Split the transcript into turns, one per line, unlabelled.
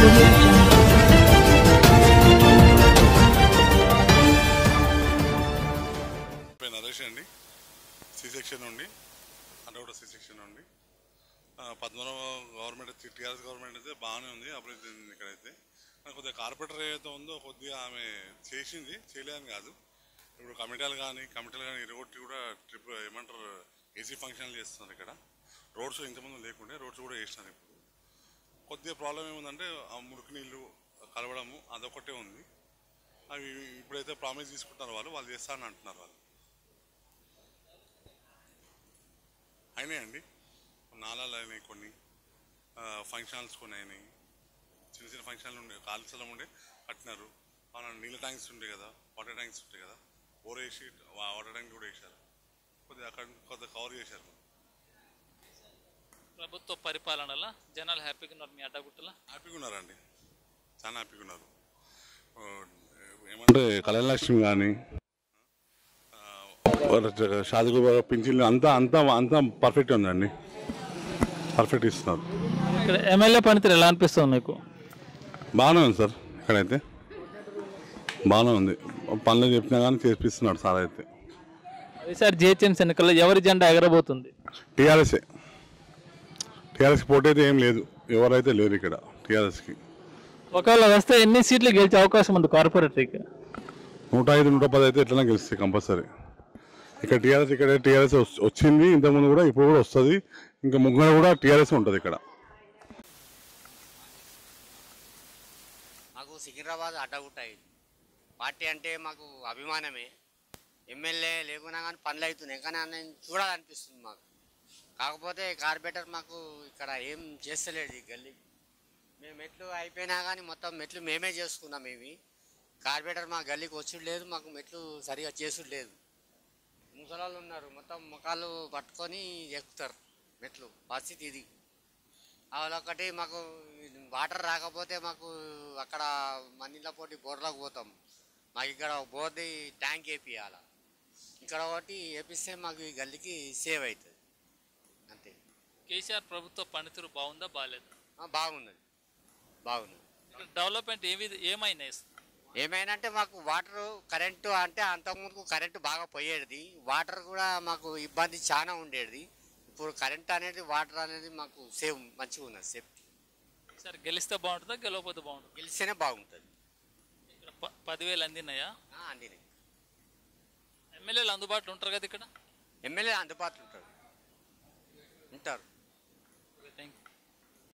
audio jungle.
పేరు నరేష్ అండి C section నుండి అంటే కూడా సి సెక్షన్ నుండి ఆ, పద్మనాభ గవర్నమెంట్ టీఆర్ఎస్ గవర్నమెంట్ అయితే బాగానే ఉంది అభివృద్ధి చెందింది ఇక్కడైతే కానీ కొద్దిగా కార్పొరేటర్ ఏదైతే ఉందో కొద్దిగా ఆమె చేసింది చేయలేదని కాదు ఇప్పుడు కమిటీలు కానీ కమిటీలు కానీ ఇరగొట్టి కూడా ట్రిప్ ఏమంటారు ఏసీ ఫంక్షన్లు చేస్తున్నారు ఇక్కడ రోడ్స్ ఇంతకుముందు లేకుండే రోడ్స్ కూడా వేసినారు ఇప్పుడు కొద్దిగా ప్రాబ్లం ఏముందంటే ఆ మురికి నీళ్ళు కలవడము అదొకటే ఉంది అవి ఇప్పుడైతే ప్రామిస్ తీసుకుంటున్నారు వాళ్ళు వాళ్ళు చేస్తారని అంటున్నారు వాళ్ళు అయినాయండి నాలాలు అయినాయి కొన్ని ఫంక్షన్స్ కొన్ని అయినాయి చిన్న చిన్న ఫంక్షన్లు ఉండే ఖాళీ స్థలం ఉండే కట్టినారు మన నీళ్ళ ట్యాంక్స్ ఉండే కదా వాటర్ ట్యాంక్స్ ఉంటాయి కదా బోర్ వేసి వా- వాటర్ ట్యాంక్ కూడా వేశారు కొద్దిగా అక్కడ కొద్దిగా కవర్ చేశారు
ప్రభుత్వ పరిపాలనలో జనాలు హ్యాపీగా ఉన్నారు మీ అడ్డగుట్టలో
హ్యాపీగా ఉన్నారండి చాలా హ్యాపీగా ఉన్నారు ఆ, ఏమంటే కళ్యాణలక్ష్మి కానీ షాదికు పింఛన్లు అంతా అంతా అంతా పర్ఫెక్ట్ ఉందండి పర్ఫెక్ట్ ఇస్తున్నారు
ఇక్కడ ఎమ్మెల్యే పనితీరు ఎలా అనిపిస్తుంది మీకు
బాగానే ఉంది సార్ ఇక్కడైతే బాగానే ఉంది పనులు చెప్పినా కానీ చేపిస్తున్నాడు సార్ అయితే
ఈసారి జిహెచ్ఎంసీ ఎన్నికల్లో ఎవరి జెండా ఎగరబోతుంది
టీఆర్ఎస్ఏ టీఆర్ఎస్కి పోటీ అయితే ఏం లేదు ఎవరైతే లేరు ఇక్కడ టీఆర్ఎస్కి
ఒకవేళ వస్తే ఎన్ని సీట్లు గెలిచే అవకాశం ఉంది కార్పొరేటరీకి
నూట ఐదు నూట పది అయితే ఎట్లనే గెలుస్తాయి కంపల్సరీ ఇక్కడ టీఆర్ఎస్ ఇక్కడ టీఆర్ఎస్ వచ్చింది ఇంతకుముందు కూడా ఇప్పుడు కూడా వస్తుంది ఇంకా ముగ్గురు కూడా టీఆర్ఎస్ ఉంటుంది ఇక్కడ
మాకు సికింద్రాబాద్ అడ్డగుట్ట ఇది పార్టీ అంటే మాకు అభిమానమే ఎమ్మెల్యే లేకున్నా కానీ పనులు అవుతున్నాయి కానీ ఆయన చూడాలనిపిస్తుంది మాకు కాకపోతే కార్పొరేటర్ మాకు ఇక్కడ ఏం చేస్తలేడు ఈ గల్లీ మేము మెట్లు అయిపోయినా కానీ మొత్తం మెట్లు మేమే చేసుకున్నాం ఇవి కార్పొరేటర్ మా గల్లీకి వచ్చుడు లేదు మాకు మెట్లు సరిగా చేసుడు లేదు ముసలాళ్ళు ఉన్నారు మొత్తం ముఖాలు పట్టుకొని ఎక్కుతారు మెట్లు పరిస్థితి ఇది ఒకటి మాకు వాటర్ రాకపోతే మాకు అక్కడ మన్నిళ్ళ పోటీ బోర్లకు పోతాం మాకు ఇక్కడ బోర్ది ట్యాంక్ వేపియాల ఇక్కడ ఒకటి వేపిస్తే మాకు ఈ గల్లీకి సేవ్ అవుతుంది అంతే
కేసీఆర్ ప్రభుత్వ పనితీరు బాగుందా బాగాలేదా
ఆ, బాగున్నది బాగున్నది
ఇక్కడ డెవలప్మెంట్ ఏవి ఏమైనాయి
ఏమైనా అంటే మాకు వాటర్ కరెంటు అంటే అంతకుముందుకు కరెంటు బాగా పోయేది వాటర్ కూడా మాకు ఇబ్బంది చాలా ఉండేది ఇప్పుడు కరెంట్ అనేది వాటర్ అనేది మాకు సేవ్ మంచిగా ఉన్నది సేఫ్టీ
సరే గెలిస్తే బాగుంటుందా గెలవకపోతే బాగుంటుంది
గెలిస్తేనే బాగుంటుంది
ఇక్కడ ప- పదివేలు అందినాయా
ఆ, అందినాయి
ఎమ్మెల్యేలు అందుబాటులో ఉంటారు కదా ఇక్కడ
ఎమ్మెల్యే అందుబాటులో ఉంటారు ఉంటారు